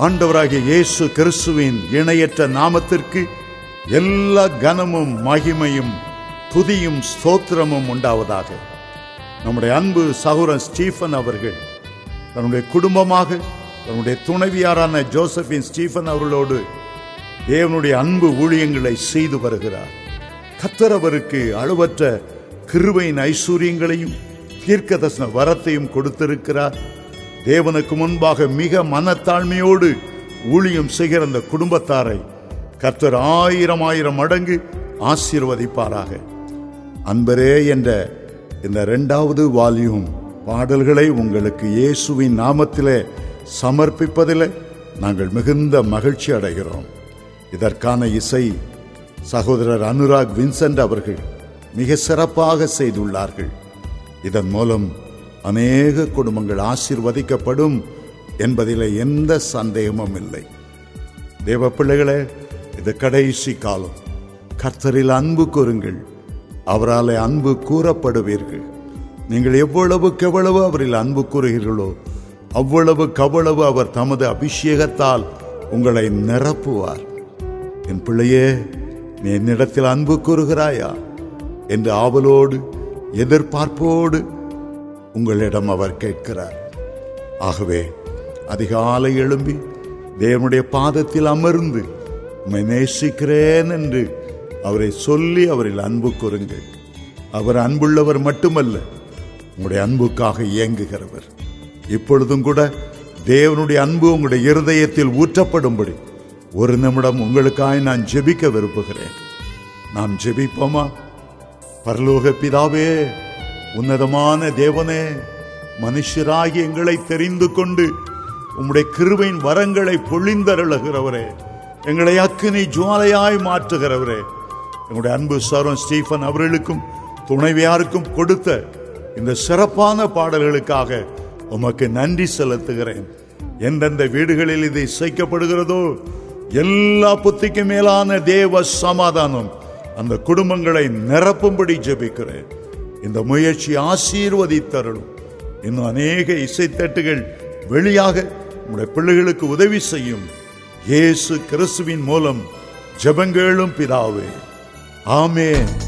ஆண்டவராகிய இயேசு கிறிஸ்துவின் இணையற்ற நாமத்திற்கு எல்லா கனமும் மகிமையும் துதியும் ஸ்தோத்திரமும் உண்டாவதாக நம்முடைய அன்பு சகோதரன் ஸ்டீஃபன் அவர்கள் தன்னுடைய குடும்பமாக தன்னுடைய துணைவியாரான ஜோசபின் ஸ்டீஃபன் அவர்களோடு தேவனுடைய அன்பு ஊழியங்களை செய்து வருகிறார் கத்தர் அவருக்கு அளவற்ற கிருபையின் ஐஸ்வர்யங்களையும் தீர்க்கதர்சன வரத்தையும் கொடுத்திருக்கிறார் தேவனுக்கு முன்பாக மிக மனத்தாழ்மையோடு ஊழியம் செய்கிற அந்த குடும்பத்தாரை கர்த்தர் ஆயிரம் ஆயிரம் மடங்கு ஆசீர்வதிப்பாராக அன்பரே என்ற இந்த இரண்டாவது வால்யூம் பாடல்களை உங்களுக்கு இயேசுவின் நாமத்திலே சமர்ப்பிப்பதில் நாங்கள் மிகுந்த மகிழ்ச்சி அடைகிறோம் இதற்கான இசை சகோதரர் அனுராக் வின்சென்ட் அவர்கள் மிக சிறப்பாக செய்துள்ளார்கள் இதன் மூலம் அநேக குடும்பங்கள் ஆசீர்வதிக்கப்படும் என்பதில் எந்த சந்தேகமும் இல்லை தேவ பிள்ளைகளே இது கடைசி காலம் கர்த்தரில் அன்பு கூறுங்கள் அவரால் அன்பு கூறப்படுவீர்கள் நீங்கள் எவ்வளவுக்கு எவ்வளவு அவரில் அன்பு கூறுகிறீர்களோ அவ்வளவுக்கு அவ்வளவு அவர் தமது அபிஷேகத்தால் உங்களை நிரப்புவார் என் பிள்ளையே நீ என்னிடத்தில் அன்பு கூறுகிறாயா என்று ஆவலோடு எதிர்பார்ப்போடு உங்களிடம் அவர் கேட்கிறார் ஆகவே அதிகாலை எழும்பி தேவனுடைய பாதத்தில் அமர்ந்து உம்மை நேசிக்கிறேன் என்று அவரை சொல்லி அவரில் அன்பு கூறுங்கள் அவர் அன்புள்ளவர் மட்டுமல்ல உங்களுடைய அன்புக்காக இயங்குகிறவர் இப்பொழுதும் கூட தேவனுடைய அன்பு உங்களுடைய இருதயத்தில் ஊற்றப்படும்படி ஒரு நிமிடம் உங்களுக்காய் நான் ஜெபிக்க விரும்புகிறேன் நாம் ஜெபிப்போமா பரலோக பிதாவே உன்னதமான தேவனே மனுஷராகி எங்களை தெரிந்து கொண்டு உம்முடைய கிருபையின் வரங்களை பொழிந்தருளுகிறவரே எங்களை அக்கினி ஜுவாலையாய் மாற்றுகிறவரே எங்களுடைய அன்பு சரம் ஸ்டீஃபன் அவர்களுக்கும் துணைவியாருக்கும் கொடுத்த இந்த சிறப்பான பாடல்களுக்காக உமக்கு நன்றி செலுத்துகிறேன் எந்தெந்த வீடுகளில் இது இசைக்கப்படுகிறதோ எல்லா புத்திக்கு மேலான தேவ சமாதானம் அந்த குடும்பங்களை நிரப்பும்படி ஜெபிக்கிறேன் இந்த முயற்சி ஆசீர்வதித்தருளும் இன்னும் அநேக இசைத்தட்டுகள் வெளியாக உங்களுடைய பிள்ளைகளுக்கு உதவி செய்யும் இயேசு கிறிஸ்துவின் மூலம் ஜெபங்களும் பிதாவே ஆமென்